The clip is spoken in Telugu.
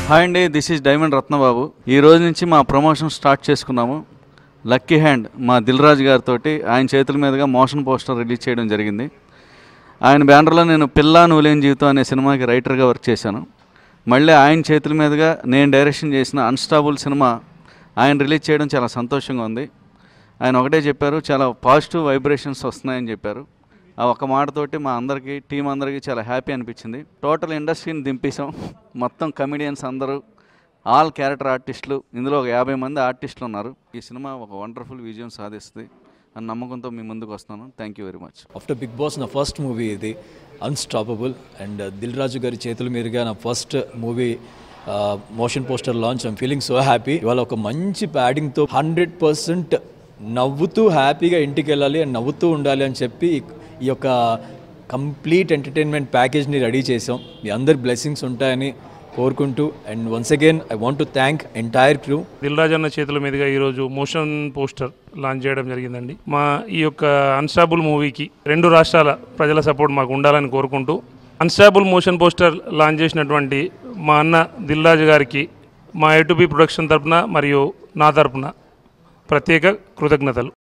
హాయ్ అండి దిస్ ఈజ్ డైమండ్ రత్నబాబు ఈ రోజు నుంచి మా ప్రమోషన్ స్టార్ట్ చేసుకున్నాము లక్కీ హ్యాండ్ మా దిల్ రాజు గారితో ఆయన చేతుల మీదుగా మోషన్ పోస్టర్ రిలీజ్ చేయడం జరిగింది ఆయన బ్యానర్లో నేను పిల్ల నువ్వులేని జీవితం అనే సినిమాకి రైటర్గా వర్క్ చేశాను మళ్ళీ ఆయన చేతుల మీదుగా నేను డైరెక్షన్ చేసిన అన్స్టాబుల్ సినిమా ఆయన రిలీజ్ చేయడం చాలా సంతోషంగా ఉంది ఆయన ఒకటే చెప్పారు చాలా పాజిటివ్ వైబ్రేషన్స్ వస్తున్నాయని చెప్పారు ఆ ఒక్క మాటతోటి మా అందరికీ టీం అందరికీ చాలా హ్యాపీ అనిపించింది టోటల్ ఇండస్ట్రీని దింపేశాం మొత్తం కమెడియన్స్ అందరూ ఆల్ క్యారెక్టర్ ఆర్టిస్టులు ఇందులో ఒక యాభై మంది ఆర్టిస్టులు ఉన్నారు ఈ సినిమా ఒక వండర్ఫుల్ విజయం సాధిస్తుంది అని నమ్మకంతో మీ ముందుకు వస్తున్నాను thank you very much after Bigg Boss నా ఫస్ట్ మూవీ ఇది అన్స్టాపబుల్ అండ్ దిల్ రాజు గారి చేతుల మీదుగా నా first movie motion poster launch I'm feeling so happy ఇవాళ ఒక మంచి ప్యాడింగ్తో హండ్రెడ్ పర్సెంట్ నవ్వుతూ హ్యాపీగా ఇంటికి వెళ్ళాలి అండ్ నవ్వుతూ ఉండాలి అని చెప్పి ఈ యొక్క కంప్లీట్ ఎంటర్టైన్మెంట్ ప్యాకేజ్ని రెడీ చేసాం మీ అందరి బ్లెస్సింగ్స్ ఉంటాయని కోరుకుంటూ and once again I want to thank entire crew Dil Raju అన్న చేతుల మీదుగా ఈరోజు మోషన్ పోస్టర్ లాంచ్ చేయడం జరిగిందండి మా ఈ యొక్క అన్స్టాబుల్ మూవీకి రెండు రాష్ట్రాల ప్రజల సపోర్ట్ మాకు ఉండాలని కోరుకుంటూ అన్స్టాబుల్ మోషన్ పోస్టర్ లాంచ్ చేసినటువంటి మా అన్న దిల్ రాజు గారికి మా ఎటుబి ప్రొడక్షన్ తరపున మరియు నా తరపున ప్రత్యేక కృతజ్ఞతలు